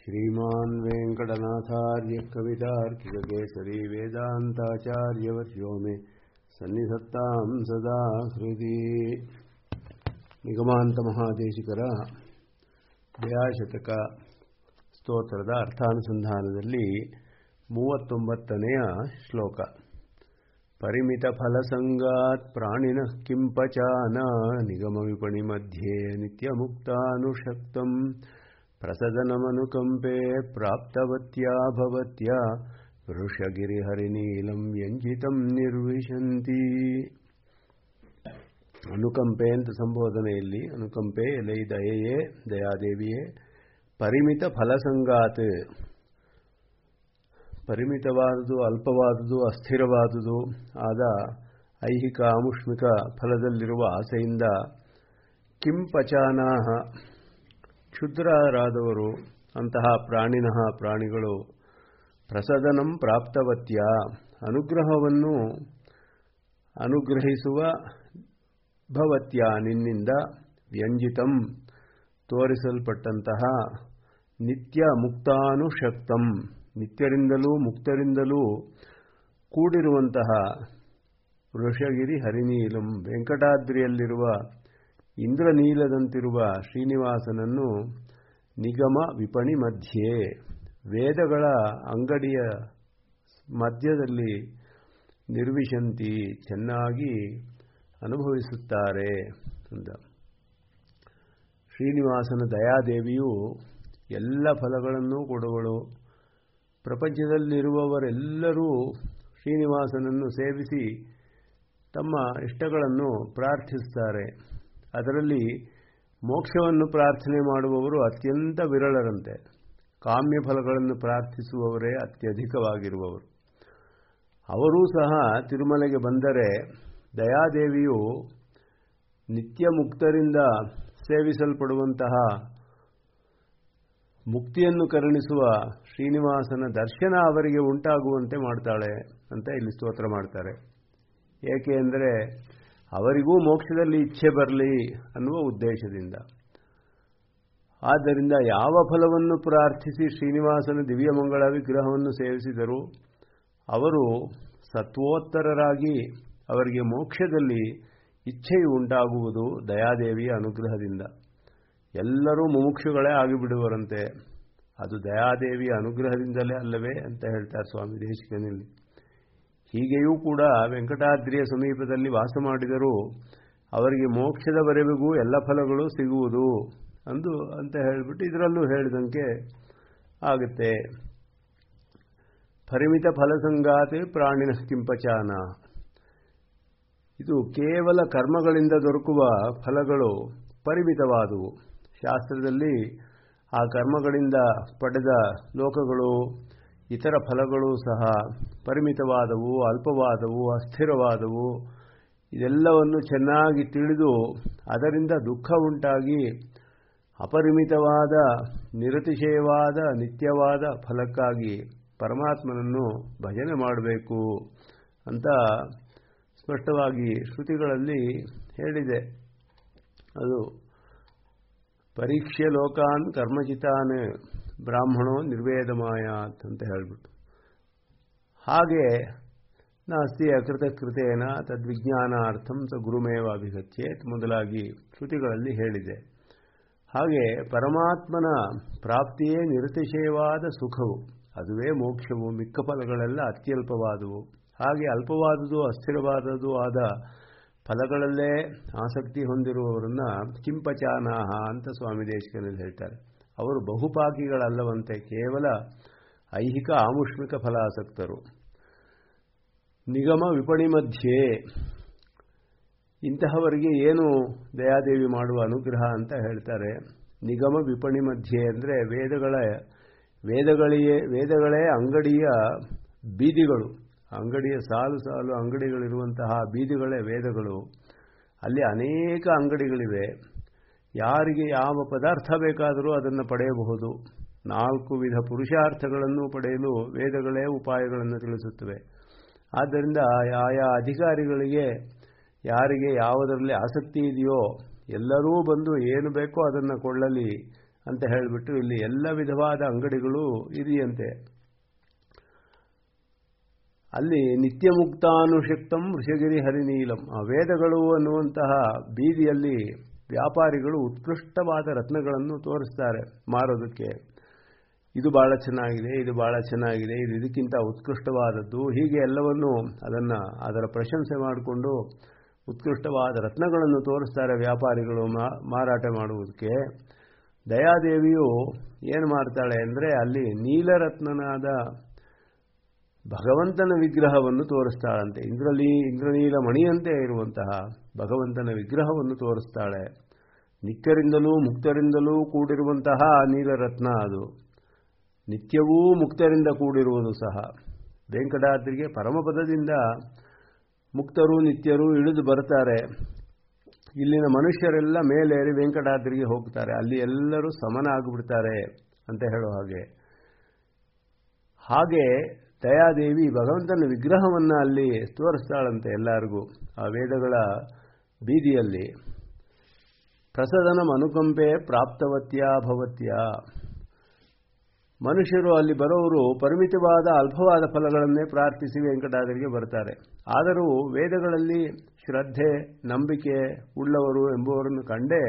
श्रीमान् वेङ्कटनाथार्य कवितार्किककेसरी वेदान्ताचार्यवर्यो मे सन्निधत्तां सदा हृदि ನಿಗಮಾಂತಮಹಾದೇಶಿಕರ ದಯಾಶತಕ ಸ್ತೋತ್ರದ ಅರ್ಥಾನುಸಂಧಾನದಲ್ಲಿ ಮೂವತ್ತೊಂಬತ್ತನೆಯ ಶ್ಲೋಕ ಪರಿಮಿತ ಫಲಸಂಗಾತ್ ಪ್ರಾಣಿನ ಕಿಂಪಚಾನ ನಿಗಮ ವಿಪಣಿ ಮಧ್ಯೆ ನಿತ್ಯ ಮುಕ್ತಾನುಷಕ್ತಂ ಪ್ರಸದನಮನುಕಂಪೆ ಪ್ರಾಪ್ತವತ್ಯಾ ಭವತ್ಯ ವೃಷಗಿರಿಹರಿನೀಲಂ ವ್ಯಂಜಿತಂ ನಿರ್ವಿಶಂತಿ ಅನುಕಂಪೆ ಅಂತ ಸಂಬೋಧನೆಯಲ್ಲಿ ಅನುಕಂಪೆ ಎಲೈ ದಯೆಯೇ ದಯಾದೇವಿಯೇ ಪರಿಮಿತ ಫಲಸಂಗಾತ್ ಪರಿಮಿತವಾದುದು ಅಲ್ಪವಾದುದು ಅಸ್ಥಿರವಾದುದು ಆದ ಐಹಿಕ ಆಮುಷ್ಮಿಕ ಫಲದಲ್ಲಿರುವ ಆಸೆಯಿಂದ ಕಿಂಪಚಾನಾಹ ಕ್ಷುದ್ರರಾದವರು ಅಂತಹ ಪ್ರಾಣಿನಃ ಪ್ರಾಣಿಗಳು ಪ್ರಸದನಂ ಪ್ರಾಪ್ತವತ್ಯ ಅನುಗ್ರಹವನ್ನು ಅನುಗ್ರಹಿಸುವ ಭವತ್ಯ ನಿನ್ನಿಂದ ವ್ಯಂಜಿತಂ ತೋರಿಸಲ್ಪಟ್ಟಂತಹ ನಿತ್ಯ ಮುಕ್ತಾನುಶಕ್ತಂ ನಿತ್ಯರಿಂದಲೂ ಮುಕ್ತರಿಂದಲೂ ಕೂಡಿರುವಂತಹ ವೃಷಗಿರಿ ಹರಿನೀಲಂ ವೆಂಕಟಾದ್ರಿಯಲ್ಲಿರುವ ಇಂದ್ರನೀಲದಂತಿರುವ ಶ್ರೀನಿವಾಸನನ್ನು ನಿಗಮ ವಿಪಣಿ ಮಧ್ಯೆ ವೇದಗಳ ಅಂಗಡಿಯ ಮಧ್ಯದಲ್ಲಿ ನಿರ್ವಿಶಂತಿ ಚೆನ್ನಾಗಿ ಅನುಭವಿಸುತ್ತಾರೆ ಅಂತ ಶ್ರೀನಿವಾಸನ ದಯಾದೇವಿಯು ಎಲ್ಲ ಫಲಗಳನ್ನು ಕೊಡುವಳು ಪ್ರಪಂಚದಲ್ಲಿರುವವರೆಲ್ಲರೂ ಶ್ರೀನಿವಾಸನನ್ನು ಸೇವಿಸಿ ತಮ್ಮ ಇಷ್ಟಗಳನ್ನು ಪ್ರಾರ್ಥಿಸುತ್ತಾರೆ ಅದರಲ್ಲಿ ಮೋಕ್ಷವನ್ನು ಪ್ರಾರ್ಥನೆ ಮಾಡುವವರು ಅತ್ಯಂತ ವಿರಳರಂತೆ ಕಾಮ್ಯ ಫಲಗಳನ್ನು ಪ್ರಾರ್ಥಿಸುವವರೇ ಅತ್ಯಧಿಕವಾಗಿರುವವರು ಅವರೂ ಸಹ ತಿರುಮಲೆಗೆ ಬಂದರೆ ದಯಾದೇವಿಯು ನಿತ್ಯ ಮುಕ್ತರಿಂದ ಸೇವಿಸಲ್ಪಡುವಂತಹ ಮುಕ್ತಿಯನ್ನು ಕರುಣಿಸುವ ಶ್ರೀನಿವಾಸನ ದರ್ಶನ ಅವರಿಗೆ ಉಂಟಾಗುವಂತೆ ಮಾಡ್ತಾಳೆ ಅಂತ ಇಲ್ಲಿ ಸ್ತೋತ್ರ ಮಾಡ್ತಾರೆ ಏಕೆ ಅಂದರೆ ಅವರಿಗೂ ಮೋಕ್ಷದಲ್ಲಿ ಇಚ್ಛೆ ಬರಲಿ ಅನ್ನುವ ಉದ್ದೇಶದಿಂದ ಆದ್ದರಿಂದ ಯಾವ ಫಲವನ್ನು ಪ್ರಾರ್ಥಿಸಿ ಶ್ರೀನಿವಾಸನ ದಿವ್ಯಮಂಗಳ ವಿಗ್ರಹವನ್ನು ಸೇವಿಸಿದರು ಅವರು ಸತ್ವೋತ್ತರರಾಗಿ ಅವರಿಗೆ ಮೋಕ್ಷದಲ್ಲಿ ಇಚ್ಛೆಯು ಉಂಟಾಗುವುದು ದಯಾದೇವಿಯ ಅನುಗ್ರಹದಿಂದ ಎಲ್ಲರೂ ಮುಮುಕ್ಷುಗಳೇ ಆಗಿಬಿಡುವರಂತೆ ಅದು ದಯಾದೇವಿಯ ಅನುಗ್ರಹದಿಂದಲೇ ಅಲ್ಲವೇ ಅಂತ ಹೇಳ್ತಾರೆ ಸ್ವಾಮಿ ದೇಶಿಕನಲ್ಲಿ ಹೀಗೆಯೂ ಕೂಡ ವೆಂಕಟಾದ್ರಿಯ ಸಮೀಪದಲ್ಲಿ ವಾಸ ಮಾಡಿದರೂ ಅವರಿಗೆ ಮೋಕ್ಷದವರೆವಿಗೂ ಎಲ್ಲ ಫಲಗಳು ಸಿಗುವುದು ಅಂದು ಅಂತ ಹೇಳಿಬಿಟ್ಟು ಇದರಲ್ಲೂ ಹೇಳಿದಂಗೆ ಆಗುತ್ತೆ ಪರಿಮಿತ ಫಲಸಂಗಾತೆ ಪ್ರಾಣಿನ ಕಿಂಪಚಾನ ಇದು ಕೇವಲ ಕರ್ಮಗಳಿಂದ ದೊರಕುವ ಫಲಗಳು ಪರಿಮಿತವಾದವು ಶಾಸ್ತ್ರದಲ್ಲಿ ಆ ಕರ್ಮಗಳಿಂದ ಪಡೆದ ಲೋಕಗಳು ಇತರ ಫಲಗಳು ಸಹ ಪರಿಮಿತವಾದವು ಅಲ್ಪವಾದವು ಅಸ್ಥಿರವಾದವು ಇದೆಲ್ಲವನ್ನು ಚೆನ್ನಾಗಿ ತಿಳಿದು ಅದರಿಂದ ದುಃಖ ಉಂಟಾಗಿ ಅಪರಿಮಿತವಾದ ನಿರತಿಶಯವಾದ ನಿತ್ಯವಾದ ಫಲಕ್ಕಾಗಿ ಪರಮಾತ್ಮನನ್ನು ಭಜನೆ ಮಾಡಬೇಕು ಅಂತ ಸ್ಪಷ್ಟವಾಗಿ ಶ್ರುತಿಗಳಲ್ಲಿ ಹೇಳಿದೆ ಅದು ಪರೀಕ್ಷೆ ಲೋಕಾನ್ ಕರ್ಮಚಿತಾನ್ ಬ್ರಾಹ್ಮಣೋ ನಿರ್ವೇದಮಾಯಾತ್ ಅಂತ ಹೇಳಿಬಿಟ್ಟು ಹಾಗೆ ನಾಸ್ತಿ ಅಕೃತಕೃತೇನ ತದ್ವಿಜ್ಞಾನಾರ್ಥಂ ಸ ಗುರುಮೇವ ಅಭಿಗಚ್ಚೇತ್ ಮೊದಲಾಗಿ ಶ್ರುತಿಗಳಲ್ಲಿ ಹೇಳಿದೆ ಹಾಗೆ ಪರಮಾತ್ಮನ ಪ್ರಾಪ್ತಿಯೇ ನಿರತಿಶಯವಾದ ಸುಖವು ಅದುವೇ ಮೋಕ್ಷವು ಮಿಕ್ಕ ಫಲಗಳೆಲ್ಲ ಅತ್ಯಲ್ಪವಾದವು ಹಾಗೆ ಅಲ್ಪವಾದುದು ಅಸ್ಥಿರವಾದದ್ದು ಆದ ಫಲಗಳಲ್ಲೇ ಆಸಕ್ತಿ ಹೊಂದಿರುವವರನ್ನ ಕಿಂಪಚಾನಾಹ ಅಂತ ಸ್ವಾಮಿ ದೇಶಕನಲ್ಲಿ ಹೇಳ್ತಾರೆ ಅವರು ಬಹುಪಾಕಿಗಳಲ್ಲವಂತೆ ಕೇವಲ ಐಹಿಕ ಆಮುಷ್ಮಿಕ ಫಲಾಸಕ್ತರು ನಿಗಮ ವಿಪಣಿ ಮಧ್ಯೆ ಇಂತಹವರಿಗೆ ಏನು ದಯಾದೇವಿ ಮಾಡುವ ಅನುಗ್ರಹ ಅಂತ ಹೇಳ್ತಾರೆ ನಿಗಮ ವಿಪಣಿ ಮಧ್ಯೆ ಅಂದರೆ ವೇದಗಳ ವೇದಗಳಿಯೇ ವೇದಗಳೇ ಅಂಗಡಿಯ ಬೀದಿಗಳು ಅಂಗಡಿಯ ಸಾಲು ಸಾಲು ಅಂಗಡಿಗಳಿರುವಂತಹ ಬೀದಿಗಳೇ ವೇದಗಳು ಅಲ್ಲಿ ಅನೇಕ ಅಂಗಡಿಗಳಿವೆ ಯಾರಿಗೆ ಯಾವ ಪದಾರ್ಥ ಬೇಕಾದರೂ ಅದನ್ನು ಪಡೆಯಬಹುದು ನಾಲ್ಕು ವಿಧ ಪುರುಷಾರ್ಥಗಳನ್ನು ಪಡೆಯಲು ವೇದಗಳೇ ಉಪಾಯಗಳನ್ನು ತಿಳಿಸುತ್ತವೆ ಆದ್ದರಿಂದ ಆಯಾ ಅಧಿಕಾರಿಗಳಿಗೆ ಯಾರಿಗೆ ಯಾವುದರಲ್ಲಿ ಆಸಕ್ತಿ ಇದೆಯೋ ಎಲ್ಲರೂ ಬಂದು ಏನು ಬೇಕೋ ಅದನ್ನು ಕೊಳ್ಳಲಿ ಅಂತ ಹೇಳಿಬಿಟ್ಟು ಇಲ್ಲಿ ಎಲ್ಲ ವಿಧವಾದ ಅಂಗಡಿಗಳು ಇದೆಯಂತೆ ಅಲ್ಲಿ ನಿತ್ಯ ಮುಕ್ತಾನುಷಕ್ತಂ ವೃಷಗಿರಿ ಹರಿನೀಲಂ ಆ ವೇದಗಳು ಅನ್ನುವಂತಹ ಬೀದಿಯಲ್ಲಿ ವ್ಯಾಪಾರಿಗಳು ಉತ್ಕೃಷ್ಟವಾದ ರತ್ನಗಳನ್ನು ತೋರಿಸ್ತಾರೆ ಮಾರೋದಕ್ಕೆ ಇದು ಬಹಳ ಚೆನ್ನಾಗಿದೆ ಇದು ಬಹಳ ಚೆನ್ನಾಗಿದೆ ಇದು ಇದಕ್ಕಿಂತ ಉತ್ಕೃಷ್ಟವಾದದ್ದು ಹೀಗೆ ಎಲ್ಲವನ್ನು ಅದನ್ನು ಅದರ ಪ್ರಶಂಸೆ ಮಾಡಿಕೊಂಡು ಉತ್ಕೃಷ್ಟವಾದ ರತ್ನಗಳನ್ನು ತೋರಿಸ್ತಾರೆ ವ್ಯಾಪಾರಿಗಳು ಮಾರಾಟ ಮಾಡುವುದಕ್ಕೆ ದಯಾದೇವಿಯು ಏನು ಮಾಡ್ತಾಳೆ ಅಂದರೆ ಅಲ್ಲಿ ನೀಲರತ್ನನಾದ ಭಗವಂತನ ವಿಗ್ರಹವನ್ನು ತೋರಿಸ್ತಾಳಂತೆ ಇಂದ್ರಲಿ ಇಂದ್ರನೀಲ ಮಣಿಯಂತೆ ಇರುವಂತಹ ಭಗವಂತನ ವಿಗ್ರಹವನ್ನು ತೋರಿಸ್ತಾಳೆ ನಿತ್ಯರಿಂದಲೂ ಮುಕ್ತರಿಂದಲೂ ಕೂಡಿರುವಂತಹ ನೀಲರತ್ನ ಅದು ನಿತ್ಯವೂ ಮುಕ್ತರಿಂದ ಕೂಡಿರುವುದು ಸಹ ವೆಂಕಟಾದ್ರಿಗೆ ಪರಮಪದದಿಂದ ಮುಕ್ತರು ನಿತ್ಯರು ಇಳಿದು ಬರ್ತಾರೆ ಇಲ್ಲಿನ ಮನುಷ್ಯರೆಲ್ಲ ಮೇಲೇರಿ ವೆಂಕಟಾದ್ರಿಗೆ ಹೋಗ್ತಾರೆ ಅಲ್ಲಿ ಎಲ್ಲರೂ ಸಮನಾಗ್ಬಿಡ್ತಾರೆ ಅಂತ ಹೇಳೋ ಹಾಗೆ ಹಾಗೆ ದಯಾದೇವಿ ಭಗವಂತನ ವಿಗ್ರಹವನ್ನು ಅಲ್ಲಿ ತೋರಿಸ್ತಾಳಂತೆ ಎಲ್ಲರಿಗೂ ಆ ವೇದಗಳ ಬೀದಿಯಲ್ಲಿ ಪ್ರಸದನಂ ಅನುಕಂಪೆ ಪ್ರಾಪ್ತವತ್ಯ ಭವತ್ಯ ಮನುಷ್ಯರು ಅಲ್ಲಿ ಬರೋರು ಪರಿಮಿತವಾದ ಅಲ್ಪವಾದ ಫಲಗಳನ್ನೇ ಪ್ರಾರ್ಥಿಸಿ ವೆಂಕಟಾದ್ರಿಗೆ ಬರ್ತಾರೆ ಆದರೂ ವೇದಗಳಲ್ಲಿ ಶ್ರದ್ಧೆ ನಂಬಿಕೆ ಉಳ್ಳವರು ಎಂಬುವರನ್ನು ಕಂಡೇ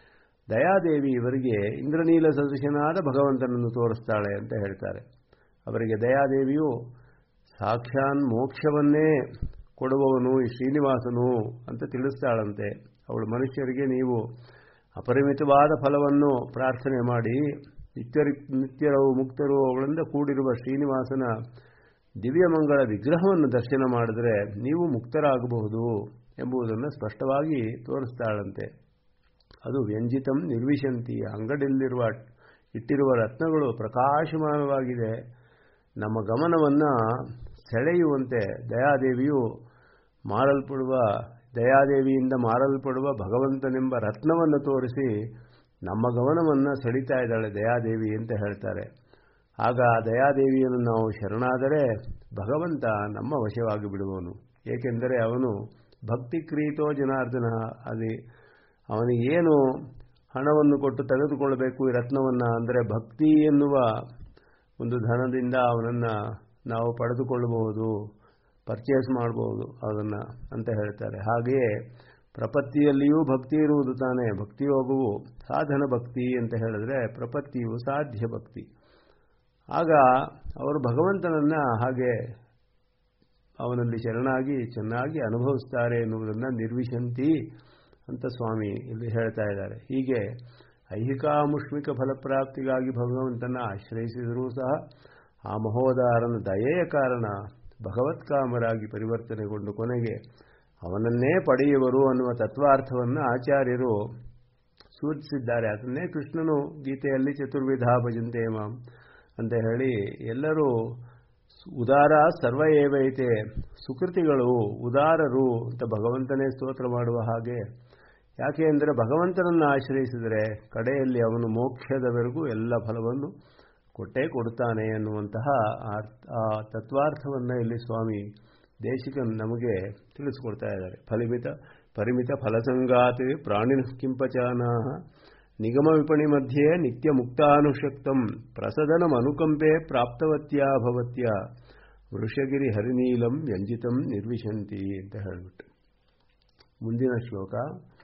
ದಯಾದೇವಿ ಇವರಿಗೆ ಇಂದ್ರನೀಲ ಸದೃಶನಾದ ಭಗವಂತನನ್ನು ತೋರಿಸ್ತಾಳೆ ಅಂತ ಹೇಳ್ತಾರೆ ಅವರಿಗೆ ದಯಾದೇವಿಯು ಸಾಕ್ಷಾನ್ ಮೋಕ್ಷವನ್ನೇ ಕೊಡುವವನು ಈ ಶ್ರೀನಿವಾಸನು ಅಂತ ತಿಳಿಸ್ತಾಳಂತೆ ಅವಳು ಮನುಷ್ಯರಿಗೆ ನೀವು ಅಪರಿಮಿತವಾದ ಫಲವನ್ನು ಪ್ರಾರ್ಥನೆ ಮಾಡಿ ನಿತ್ಯರಿ ನಿತ್ಯರು ಮುಕ್ತರು ಅವಳಿಂದ ಕೂಡಿರುವ ಶ್ರೀನಿವಾಸನ ದಿವ್ಯಮಂಗಳ ವಿಗ್ರಹವನ್ನು ದರ್ಶನ ಮಾಡಿದ್ರೆ ನೀವು ಮುಕ್ತರಾಗಬಹುದು ಎಂಬುದನ್ನು ಸ್ಪಷ್ಟವಾಗಿ ತೋರಿಸ್ತಾಳಂತೆ ಅದು ವ್ಯಂಜಿತಂ ನಿರ್ವಿಶಂತಿ ಅಂಗಡಿಯಲ್ಲಿರುವ ಇಟ್ಟಿರುವ ರತ್ನಗಳು ಪ್ರಕಾಶಮಾನವಾಗಿದೆ ನಮ್ಮ ಗಮನವನ್ನು ಸೆಳೆಯುವಂತೆ ದಯಾದೇವಿಯು ಮಾರಲ್ಪಡುವ ದಯಾದೇವಿಯಿಂದ ಮಾರಲ್ಪಡುವ ಭಗವಂತನೆಂಬ ರತ್ನವನ್ನು ತೋರಿಸಿ ನಮ್ಮ ಗಮನವನ್ನು ಸೆಳೀತಾ ಇದ್ದಾಳೆ ದಯಾದೇವಿ ಅಂತ ಹೇಳ್ತಾರೆ ಆಗ ದಯಾದೇವಿಯನ್ನು ನಾವು ಶರಣಾದರೆ ಭಗವಂತ ನಮ್ಮ ವಶವಾಗಿ ಬಿಡುವನು ಏಕೆಂದರೆ ಅವನು ಭಕ್ತಿ ಕ್ರೀತೋ ಜನಾರ್ದನ ಅದೇ ಅವನಿಗೆ ಏನು ಹಣವನ್ನು ಕೊಟ್ಟು ತೆಗೆದುಕೊಳ್ಳಬೇಕು ಈ ರತ್ನವನ್ನು ಅಂದರೆ ಭಕ್ತಿ ಎನ್ನುವ ಒಂದು ಧನದಿಂದ ಅವನನ್ನು ನಾವು ಪಡೆದುಕೊಳ್ಳಬಹುದು ಪರ್ಚೇಸ್ ಮಾಡಬಹುದು ಅದನ್ನು ಅಂತ ಹೇಳ್ತಾರೆ ಹಾಗೆಯೇ ಪ್ರಪತ್ತಿಯಲ್ಲಿಯೂ ಭಕ್ತಿ ಇರುವುದು ತಾನೇ ಭಕ್ತಿಯೋಗವು ಸಾಧನ ಭಕ್ತಿ ಅಂತ ಹೇಳಿದ್ರೆ ಪ್ರಪತ್ತಿಯು ಸಾಧ್ಯ ಭಕ್ತಿ ಆಗ ಅವರು ಭಗವಂತನನ್ನು ಹಾಗೆ ಅವನಲ್ಲಿ ಶರಣಾಗಿ ಚೆನ್ನಾಗಿ ಅನುಭವಿಸ್ತಾರೆ ಎನ್ನುವುದನ್ನು ನಿರ್ವಿಶಂತಿ ಅಂತ ಸ್ವಾಮಿ ಇಲ್ಲಿ ಹೇಳ್ತಾ ಇದ್ದಾರೆ ಹೀಗೆ ಐಹಿಕಾಮುಷ್ಮಿಕ ಫಲಪ್ರಾಪ್ತಿಗಾಗಿ ಭಗವಂತನ ಆಶ್ರಯಿಸಿದರೂ ಸಹ ಆ ಮಹೋದಾರನ ದಯೆಯ ಕಾರಣ ಭಗವತ್ಕಾಮರಾಗಿ ಪರಿವರ್ತನೆಗೊಂಡು ಕೊನೆಗೆ ಅವನನ್ನೇ ಪಡೆಯುವರು ಅನ್ನುವ ತತ್ವಾರ್ಥವನ್ನು ಆಚಾರ್ಯರು ಸೂಚಿಸಿದ್ದಾರೆ ಅದನ್ನೇ ಕೃಷ್ಣನು ಗೀತೆಯಲ್ಲಿ ಚತುರ್ವಿಧ ಭಜಂತೆ ಮಾಂ ಅಂತ ಹೇಳಿ ಎಲ್ಲರೂ ಉದಾರ ಸರ್ವ ಏವೈತೆ ಸುಕೃತಿಗಳು ಉದಾರರು ಅಂತ ಭಗವಂತನೇ ಸ್ತೋತ್ರ ಮಾಡುವ ಹಾಗೆ ಯಾಕೆ ಅಂದರೆ ಭಗವಂತನನ್ನು ಆಶ್ರಯಿಸಿದರೆ ಕಡೆಯಲ್ಲಿ ಅವನು ಮೋಕ್ಷದವರೆಗೂ ಎಲ್ಲ ಫಲವನ್ನು ಕೊಟ್ಟೇ ಕೊಡುತ್ತಾನೆ ಎನ್ನುವಂತಹ ಆ ತತ್ವಾರ್ಥವನ್ನು ಇಲ್ಲಿ ಸ್ವಾಮಿ ದೇಶಿಕನ್ ನಮಗೆ ತಿಳಿಸ್ಕೊಡ್ತಾ ಇದ್ದಾರೆ ಫಲಿಮಿತ ಪರಿಮಿತ ಫಲಸಂಗಾತಿ ಪ್ರಾಣಿನ ಕಿಂಪಚಾನ ನಿಗಮ ವಿಪಣಿ ಮಧ್ಯೆ ನಿತ್ಯ ಮುಕ್ತಾನುಶಕ್ತಂ ಪ್ರಸದನಂ ಅನುಕಂಪೆ ಪ್ರಾಪ್ತವತ್ಯ ಭವತ್ಯ ವೃಷಗಿರಿ ಹರಿನೀಲಂ ವ್ಯಂಜಿತಂ ನಿರ್ವಿಶಂತಿ ಅಂತ ಹೇಳಿಬಿಟ್ಟು ಮುಂದಿನ ಶ್ಲೋಕ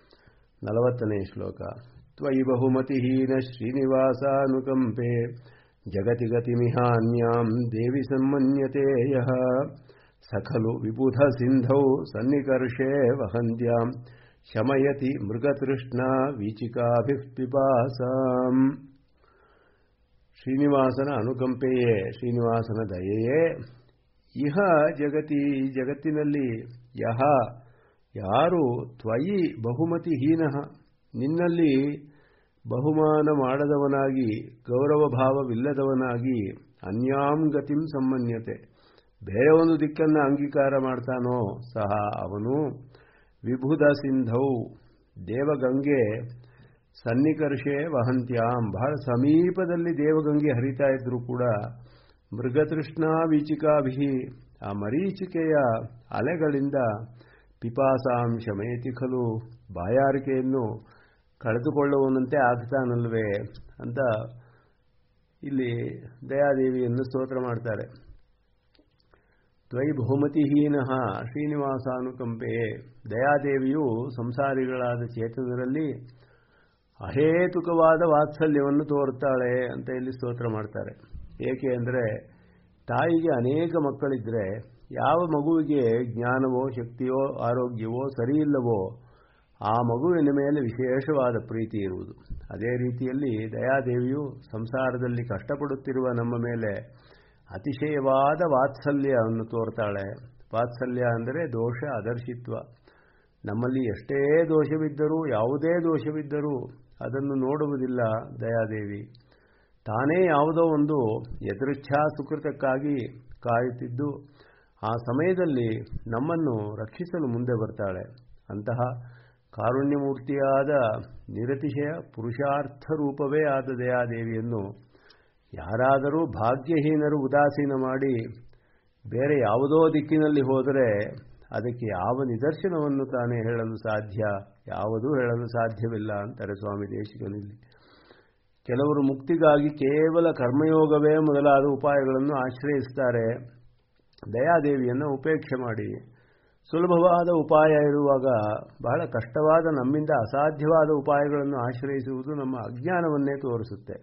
ನಲವತ್ತನೇ ಶ್ಲೋಕ ತ್ವಯಿ ಬಹುಮತಿಹೀನ ಶ್ರೀನಿವಾಸಾನುಕಂಪೆ ಜಗತಿ ಗತಿಮಿಹಾನ್ಯಾಂ ದೇವಿ ಸನ್ಮನ್ಯತೆ ಯಃ ಸಖಲು ವಿಬುಧ ಸಿಂಧೌ ಸನ್ನಿಕರ್ಷೆ ವಹಂತ್ಯಾಂ ಶಮಯತಿ ಮೃಗತೃಷ್ಣ ವೀಚಿಕಾಭಿಃ ಪಿಪಾಸಾಂ ಶ್ರೀನಿವಾಸನ ಅನುಕಂಪೆಯೇ ಶ್ರೀನಿವಾಸನ ದಯೆಯೇ ಇಹ ಜಗತಿ ಜಗತ್ತಿನಲ್ಲಿ ಯಹ ಯಾರು ತ್ವಯಿ ಬಹುಮತಿಹೀನ ನಿನ್ನಲ್ಲಿ ಬಹುಮಾನ ಮಾಡದವನಾಗಿ ಗೌರವ ಭಾವವಿಲ್ಲದವನಾಗಿ ಅನ್ಯಾಂ ಗತಿಂ ಸಂಮನ್ಯತೆ ಬೇರೆ ಒಂದು ದಿಕ್ಕನ್ನು ಅಂಗೀಕಾರ ಮಾಡ್ತಾನೋ ಸಹ ಅವನು ವಿಭುಧ ಸಿಂಧೌ ದೇವಗಂಗೆ ಸನ್ನಿಕರ್ಷೆ ವಹಂತ್ಯಾಂ ಬಹಳ ಸಮೀಪದಲ್ಲಿ ದೇವಗಂಗೆ ಹರಿತಾ ಇದ್ರೂ ಕೂಡ ಮೃಗತೃಷ್ಣಾ ವೀಚಿಕಾಭಿ ಆ ಮರೀಚಿಕೆಯ ಅಲೆಗಳಿಂದ ಪಿಪಾಸಾಂ ಶಮೇತಿ ಖಲು ಬಾಯಾರಿಕೆಯನ್ನು ಕಳೆದುಕೊಳ್ಳುವನಂತೆ ಆಗ್ತಾನಲ್ವೇ ಅಂತ ಇಲ್ಲಿ ದಯಾದೇವಿಯನ್ನು ಸ್ತೋತ್ರ ಮಾಡ್ತಾರೆ ತ್ವೈ ಬಹುಮತಿಹೀನಃ ಶ್ರೀನಿವಾಸಾನುಕಂಪೆಯೇ ದಯಾದೇವಿಯು ಸಂಸಾರಿಗಳಾದ ಚೇತನರಲ್ಲಿ ಅಹೇತುಕವಾದ ವಾತ್ಸಲ್ಯವನ್ನು ತೋರುತ್ತಾಳೆ ಅಂತ ಇಲ್ಲಿ ಸ್ತೋತ್ರ ಮಾಡ್ತಾರೆ ಏಕೆ ಅಂದರೆ ತಾಯಿಗೆ ಅನೇಕ ಮಕ್ಕಳಿದ್ರೆ ಯಾವ ಮಗುವಿಗೆ ಜ್ಞಾನವೋ ಶಕ್ತಿಯೋ ಆರೋಗ್ಯವೋ ಸರಿಯಿಲ್ಲವೋ ಆ ಮಗುವಿನ ಮೇಲೆ ವಿಶೇಷವಾದ ಪ್ರೀತಿ ಇರುವುದು ಅದೇ ರೀತಿಯಲ್ಲಿ ದಯಾದೇವಿಯು ಸಂಸಾರದಲ್ಲಿ ಕಷ್ಟಪಡುತ್ತಿರುವ ನಮ್ಮ ಮೇಲೆ ಅತಿಶಯವಾದ ವಾತ್ಸಲ್ಯವನ್ನು ತೋರ್ತಾಳೆ ವಾತ್ಸಲ್ಯ ಅಂದರೆ ದೋಷ ಅದರ್ಶಿತ್ವ ನಮ್ಮಲ್ಲಿ ಎಷ್ಟೇ ದೋಷವಿದ್ದರೂ ಯಾವುದೇ ದೋಷವಿದ್ದರೂ ಅದನ್ನು ನೋಡುವುದಿಲ್ಲ ದಯಾದೇವಿ ತಾನೇ ಯಾವುದೋ ಒಂದು ಎದುರಿಚ್ಛಾ ಸುಕೃತಕ್ಕಾಗಿ ಕಾಯುತ್ತಿದ್ದು ಆ ಸಮಯದಲ್ಲಿ ನಮ್ಮನ್ನು ರಕ್ಷಿಸಲು ಮುಂದೆ ಬರ್ತಾಳೆ ಅಂತಹ ಕಾರುಣ್ಯಮೂರ್ತಿಯಾದ ನಿರತಿಶಯ ಪುರುಷಾರ್ಥ ರೂಪವೇ ಆದ ದಯಾದೇವಿಯನ್ನು ಯಾರಾದರೂ ಭಾಗ್ಯಹೀನರು ಉದಾಸೀನ ಮಾಡಿ ಬೇರೆ ಯಾವುದೋ ದಿಕ್ಕಿನಲ್ಲಿ ಹೋದರೆ ಅದಕ್ಕೆ ಯಾವ ನಿದರ್ಶನವನ್ನು ತಾನೇ ಹೇಳಲು ಸಾಧ್ಯ ಯಾವುದೂ ಹೇಳಲು ಸಾಧ್ಯವಿಲ್ಲ ಅಂತಾರೆ ಸ್ವಾಮಿ ದೇಶಿಕನಲ್ಲಿ ಕೆಲವರು ಮುಕ್ತಿಗಾಗಿ ಕೇವಲ ಕರ್ಮಯೋಗವೇ ಮೊದಲಾದ ಉಪಾಯಗಳನ್ನು ಆಶ್ರಯಿಸ್ತಾರೆ ದಯಾದೇವಿಯನ್ನು ಉಪೇಕ್ಷೆ ಮಾಡಿ ಸುಲಭವಾದ ಉಪಾಯ ಇರುವಾಗ ಬಹಳ ಕಷ್ಟವಾದ ನಮ್ಮಿಂದ ಅಸಾಧ್ಯವಾದ ಉಪಾಯಗಳನ್ನು ಆಶ್ರಯಿಸುವುದು ನಮ್ಮ ಅಜ್ಞಾನವನ್ನೇ ತೋರಿಸುತ್ತೆ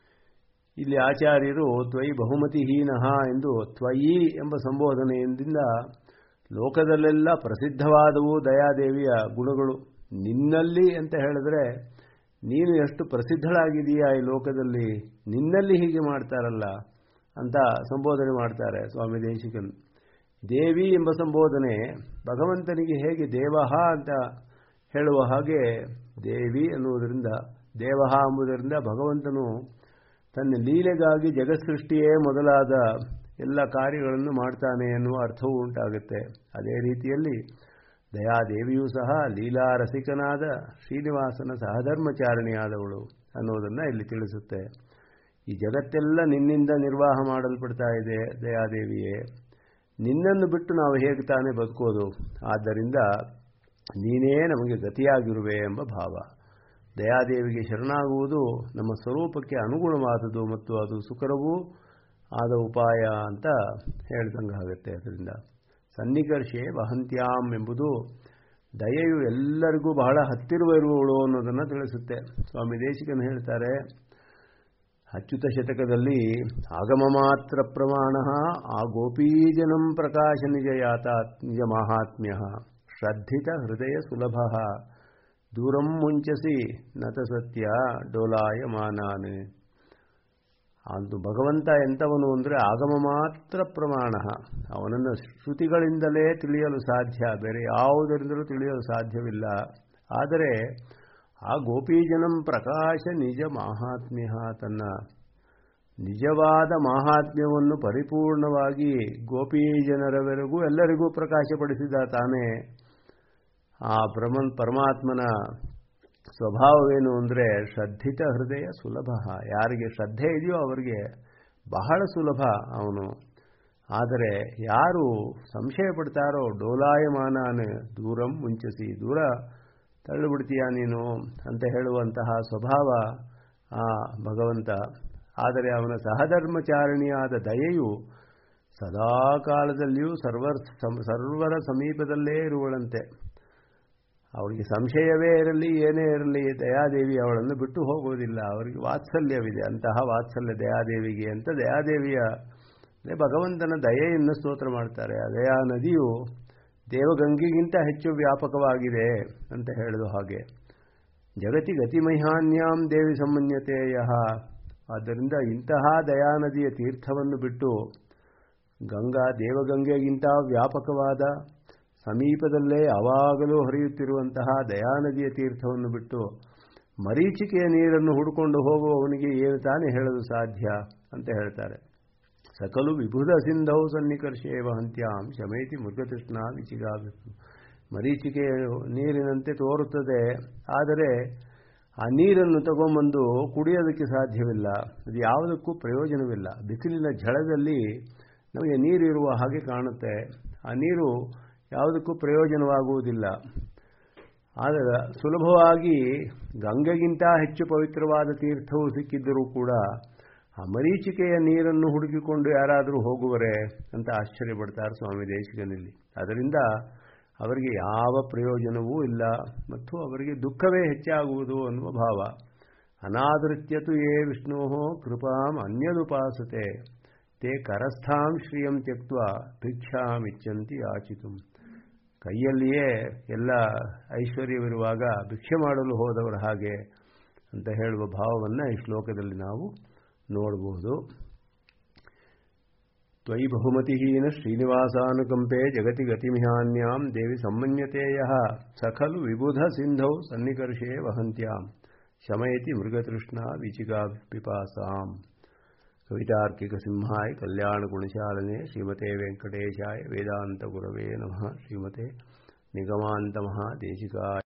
ಇಲ್ಲಿ ಆಚಾರ್ಯರು ತ್ವಯಿ ಬಹುಮತಿಹೀನಃ ಎಂದು ತ್ವಯಿ ಎಂಬ ಸಂಬೋಧನೆಯಿಂದ ಲೋಕದಲ್ಲೆಲ್ಲ ಪ್ರಸಿದ್ಧವಾದವು ದಯಾದೇವಿಯ ಗುಣಗಳು ನಿನ್ನಲ್ಲಿ ಅಂತ ಹೇಳಿದ್ರೆ ನೀನು ಎಷ್ಟು ಪ್ರಸಿದ್ಧಳಾಗಿದೆಯಾ ಈ ಲೋಕದಲ್ಲಿ ನಿನ್ನಲ್ಲಿ ಹೀಗೆ ಮಾಡ್ತಾರಲ್ಲ ಅಂತ ಸಂಬೋಧನೆ ಮಾಡ್ತಾರೆ ಸ್ವಾಮಿ ದೇಶಿಕನ್ ದೇವಿ ಎಂಬ ಸಂಬೋಧನೆ ಭಗವಂತನಿಗೆ ಹೇಗೆ ದೇವಹ ಅಂತ ಹೇಳುವ ಹಾಗೆ ದೇವಿ ಅನ್ನುವುದರಿಂದ ದೇವಹ ಎಂಬುದರಿಂದ ಭಗವಂತನು ತನ್ನ ಲೀಲೆಗಾಗಿ ಜಗತ್ಸೃಷ್ಟಿಯೇ ಮೊದಲಾದ ಎಲ್ಲ ಕಾರ್ಯಗಳನ್ನು ಮಾಡ್ತಾನೆ ಎನ್ನುವ ಅರ್ಥವೂ ಉಂಟಾಗುತ್ತೆ ಅದೇ ರೀತಿಯಲ್ಲಿ ದಯಾದೇವಿಯೂ ಸಹ ಲೀಲಾ ರಸಿಕನಾದ ಶ್ರೀನಿವಾಸನ ಸಹಧರ್ಮಚಾರಿಣಿಯಾದವಳು ಅನ್ನೋದನ್ನು ಇಲ್ಲಿ ತಿಳಿಸುತ್ತೆ ಈ ಜಗತ್ತೆಲ್ಲ ನಿನ್ನಿಂದ ನಿರ್ವಾಹ ಮಾಡಲ್ಪಡ್ತಾ ಇದೆ ದಯಾದೇವಿಯೇ ನಿನ್ನನ್ನು ಬಿಟ್ಟು ನಾವು ಹೇಗೆ ತಾನೇ ಬದುಕೋದು ಆದ್ದರಿಂದ ನೀನೇ ನಮಗೆ ಗತಿಯಾಗಿರುವೆ ಎಂಬ ಭಾವ ದಯಾದೇವಿಗೆ ಶರಣಾಗುವುದು ನಮ್ಮ ಸ್ವರೂಪಕ್ಕೆ ಅನುಗುಣವಾದುದು ಮತ್ತು ಅದು ಸುಕರವೂ ಆದ ಉಪಾಯ ಅಂತ ಹೇಳ್ದಂಗಾಗುತ್ತೆ ಅದರಿಂದ ಸನ್ನಿಕರ್ಷೆ ವಹಂತ್ಯಾಂ ಎಂಬುದು ದಯೆಯು ಎಲ್ಲರಿಗೂ ಬಹಳ ಹತ್ತಿರುವ ಇರುವವಳು ಅನ್ನೋದನ್ನು ತಿಳಿಸುತ್ತೆ ಸ್ವಾಮಿ ದೇಶಿಕನ್ ಹೇಳ್ತಾರೆ ಅಚ್ಯುತ ಶತಕದಲ್ಲಿ ಆಗಮ ಮಾತ್ರ ಪ್ರಮಾಣ ಆ ಗೋಪೀಜನಂ ಪ್ರಕಾಶ ನಿಜ ಯಾತಾ ನಿಜ ಮಾಹಾತ್ಮ್ಯ ಶ್ರದ್ಧಿತ ಹೃದಯ ಸುಲಭ ದೂರಂ ಮುಂಚಸಿ ನತ ಸತ್ಯ ಡೋಲಾಯ ಮಾನಾನೆ ಅದು ಭಗವಂತ ಎಂಥವನು ಅಂದರೆ ಆಗಮ ಮಾತ್ರ ಪ್ರಮಾಣ ಅವನನ್ನು ಶ್ರುತಿಗಳಿಂದಲೇ ತಿಳಿಯಲು ಸಾಧ್ಯ ಬೇರೆ ಯಾವುದರಿಂದಲೂ ತಿಳಿಯಲು ಸಾಧ್ಯವಿಲ್ಲ ಆದರೆ ಆ ಗೋಪೀಜನಂ ಪ್ರಕಾಶ ನಿಜ ಮಾಹಾತ್ಮ್ಯ ತನ್ನ ನಿಜವಾದ ಮಾಹಾತ್ಮ್ಯವನ್ನು ಪರಿಪೂರ್ಣವಾಗಿ ಗೋಪೀಜನರವರೆಗೂ ಎಲ್ಲರಿಗೂ ಪ್ರಕಾಶಪಡಿಸಿದ ತಾನೇ ಆ ಬ್ರಹ್ಮನ್ ಪರಮಾತ್ಮನ ಸ್ವಭಾವವೇನು ಅಂದರೆ ಶ್ರದ್ಧಿತ ಹೃದಯ ಸುಲಭ ಯಾರಿಗೆ ಶ್ರದ್ಧೆ ಇದೆಯೋ ಅವರಿಗೆ ಬಹಳ ಸುಲಭ ಅವನು ಆದರೆ ಯಾರು ಸಂಶಯ ಪಡ್ತಾರೋ ಡೋಲಾಯಮಾನಾನ ದೂರಂ ಮುಂಚಿಸಿ ದೂರ ತಳ್ಳಿಬಿಡ್ತೀಯ ನೀನು ಅಂತ ಹೇಳುವಂತಹ ಸ್ವಭಾವ ಆ ಭಗವಂತ ಆದರೆ ಅವನ ಸಹಧರ್ಮಚಾರಿಣಿಯಾದ ದಯೆಯು ಸದಾ ಕಾಲದಲ್ಲಿಯೂ ಸರ್ವರ್ ಸರ್ವರ ಸಮೀಪದಲ್ಲೇ ಇರುವಳಂತೆ ಅವರಿಗೆ ಸಂಶಯವೇ ಇರಲಿ ಏನೇ ಇರಲಿ ದಯಾದೇವಿ ಅವಳನ್ನು ಬಿಟ್ಟು ಹೋಗುವುದಿಲ್ಲ ಅವರಿಗೆ ವಾತ್ಸಲ್ಯವಿದೆ ಅಂತಹ ವಾತ್ಸಲ್ಯ ದಯಾದೇವಿಗೆ ಅಂತ ದಯಾದೇವಿಯ ಭಗವಂತನ ದಯೆಯನ್ನು ಸ್ತೋತ್ರ ಮಾಡ್ತಾರೆ ಆ ದಯಾ ನದಿಯು ದೇವಗಂಗೆಗಿಂತ ಹೆಚ್ಚು ವ್ಯಾಪಕವಾಗಿದೆ ಅಂತ ಹೇಳಿದ ಹಾಗೆ ಜಗತಿ ಗತಿಮಹಾನ್ಯಾಂ ದೇವಿ ಸಮನ್ಯತೆಯ ಆದ್ದರಿಂದ ಇಂತಹ ದಯಾನದಿಯ ತೀರ್ಥವನ್ನು ಬಿಟ್ಟು ಗಂಗಾ ದೇವಗಂಗೆಗಿಂತ ವ್ಯಾಪಕವಾದ ಸಮೀಪದಲ್ಲೇ ಯಾವಾಗಲೂ ಹರಿಯುತ್ತಿರುವಂತಹ ದಯಾನದಿಯ ತೀರ್ಥವನ್ನು ಬಿಟ್ಟು ಮರೀಚಿಕೆಯ ನೀರನ್ನು ಹುಡುಕೊಂಡು ಹೋಗುವವನಿಗೆ ಏನು ತಾನೇ ಹೇಳಲು ಸಾಧ್ಯ ಅಂತ ಹೇಳ್ತಾರೆ ಸಕಲು ವಿಭುಧ ಸಿಂಧೌ ಸನ್ನಿಕರ್ಷೇ ವಹಂತ್ಯಾಂ ಶಮೇತಿ ಮೃಗತೃಷ್ಣ ವಿಚಿಗಾಬೇಕು ಮರೀಚಿಕೆಯ ನೀರಿನಂತೆ ತೋರುತ್ತದೆ ಆದರೆ ಆ ನೀರನ್ನು ತಗೊಂಬಂದು ಕುಡಿಯೋದಕ್ಕೆ ಸಾಧ್ಯವಿಲ್ಲ ಅದು ಯಾವುದಕ್ಕೂ ಪ್ರಯೋಜನವಿಲ್ಲ ಬಿಸಿಲಿನ ಝಳದಲ್ಲಿ ನಮಗೆ ನೀರಿರುವ ಹಾಗೆ ಕಾಣುತ್ತೆ ಆ ನೀರು ಯಾವುದಕ್ಕೂ ಪ್ರಯೋಜನವಾಗುವುದಿಲ್ಲ ಆದರೆ ಸುಲಭವಾಗಿ ಗಂಗೆಗಿಂತ ಹೆಚ್ಚು ಪವಿತ್ರವಾದ ತೀರ್ಥವು ಸಿಕ್ಕಿದ್ದರೂ ಕೂಡ ಆ ಮರೀಚಿಕೆಯ ನೀರನ್ನು ಹುಡುಕಿಕೊಂಡು ಯಾರಾದರೂ ಹೋಗುವರೆ ಅಂತ ಆಶ್ಚರ್ಯಪಡ್ತಾರೆ ಸ್ವಾಮಿ ದೇಶಿಕನಲ್ಲಿ ಅದರಿಂದ ಅವರಿಗೆ ಯಾವ ಪ್ರಯೋಜನವೂ ಇಲ್ಲ ಮತ್ತು ಅವರಿಗೆ ದುಃಖವೇ ಹೆಚ್ಚಾಗುವುದು ಅನ್ನುವ ಭಾವ ಅನಾದೃತ್ಯತು ಯೇ ವಿಷ್ಣೋ ಕೃಪಾಂ ಅನ್ಯದುಪಾಸತೆ ತೇ ಕರಸ್ಥಾಂ ಶ್ರಿಯಂ ತ್ಯಕ್ವ ಭಿಕ್ಷಾಮಿಚ್ಚಂತಿ ಯಾಚಿತು ಕೈಯಲ್ಲಿಯೇ ಎಲ್ಲ ಐಶ್ವರ್ಯವಿರುವಾಗ ಭಿಕ್ಷೆ ಮಾಡಲು ಹೋದವರ ಹಾಗೆ ಅಂತ ಹೇಳುವ ಭಾವವನ್ನು ಈ ಶ್ಲೋಕದಲ್ಲಿ ನಾವು ನೋಡಬಹುದು ತ್ವಯಿ ಬಹುಮತಿಹೀನ ಶ್ರೀನಿವಾಸಾನುಕಂಪೆ ಜಗತಿ ಗತಿಮಿಹಾನ್ಯಾಂ ದೇವಿ ಸಮ್ಮನ್ಯತೆ ಯಃ ಸಖಲು ವಿಬುಧ ಸಿಂಧೌ ಸನ್ನಿಕರ್ಷೇ ವಹಂತ್ಯಾಂ ಶಮಯತಿ ಮೃಗತೃಷ್ಣಾ ವಿಚಿಕಾ ಪಿಪಾಸಾಂ ಕವಿತಾರ್ಕಿಕ ಸಿಂಹಾಯ ಕಲ್ಯಾಣ ಗುಣಶಾಲನೆ ಶ್ರೀಮತೆ ವೆಂಕಟೇಶಾಯ ವೇದಾಂತ ಗುರವೇ ನಮಃ ಶ್ರೀಮತೆ ನಿಗಮಾಂತ ಮಹಾದೇಶಿಕಾಯ